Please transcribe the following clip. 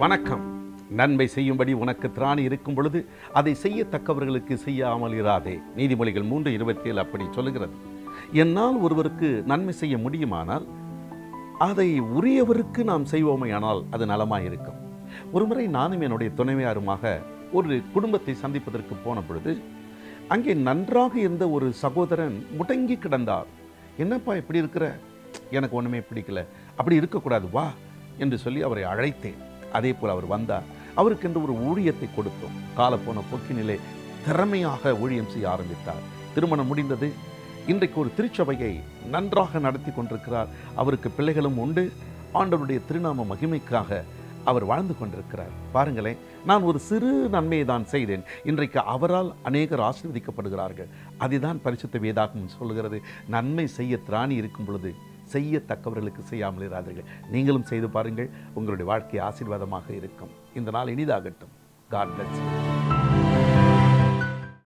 வணக்கம் நன்மை செய்யும்படி உனக்கு திராணி இருக்கும் பொழுது அதை செய்யத்தக்கவர்களுக்கு செய்யாமல் இராதே நீதிமொழிகள் மூன்று இருபத்தி ஏழு அப்படி சொல்லுகிறது என்னால் ஒருவருக்கு நன்மை செய்ய முடியுமானால் அதை உரியவருக்கு நாம் செய்வோமேயானால் அது நலமாய் இருக்கும் ஒருமுறை நானும் என்னுடைய துணைவியாருமாக ஒரு குடும்பத்தை சந்திப்பதற்கு போன பொழுது அங்கே நன்றாக இருந்த ஒரு சகோதரன் முடங்கி கிடந்தார் என்னப்பா இப்படி இருக்கிற எனக்கு ஒன்றுமே பிடிக்கல அப்படி இருக்கக்கூடாது வா என்று சொல்லி அவரை அழைத்தேன் அதே போல் அவர் வந்தார் அவருக்கு என்று ஒரு ஊழியத்தை கொடுத்தோம் காலப்போன போக்கினிலே திறமையாக ஊழியம் செய்ய ஆரம்பித்தார் திருமணம் முடிந்தது இன்றைக்கு ஒரு திருச்சபையை நன்றாக நடத்தி கொண்டிருக்கிறார் அவருக்கு பிள்ளைகளும் உண்டு ஆண்டவருடைய திருநாம மகிமைக்காக அவர் வாழ்ந்து கொண்டிருக்கிறார் பாருங்களேன் நான் ஒரு சிறு நன்மையை தான் செய்தேன் இன்றைக்கு அவரால் அநேகர் ஆசீர்வதிக்கப்படுகிறார்கள் அதுதான் பரிசுத்த வேதாகம் சொல்லுகிறது நன்மை செய்ய திராணி இருக்கும் பொழுது செய்யத்தக்கவர்களுக்கு செய்யாமல் இராதீர்கள் நீங்களும் செய்து பாருங்கள் உங்களுடைய வாழ்க்கை ஆசீர்வாதமாக இருக்கும் இந்த நாள் இனிதாகட்டும் காட் bless you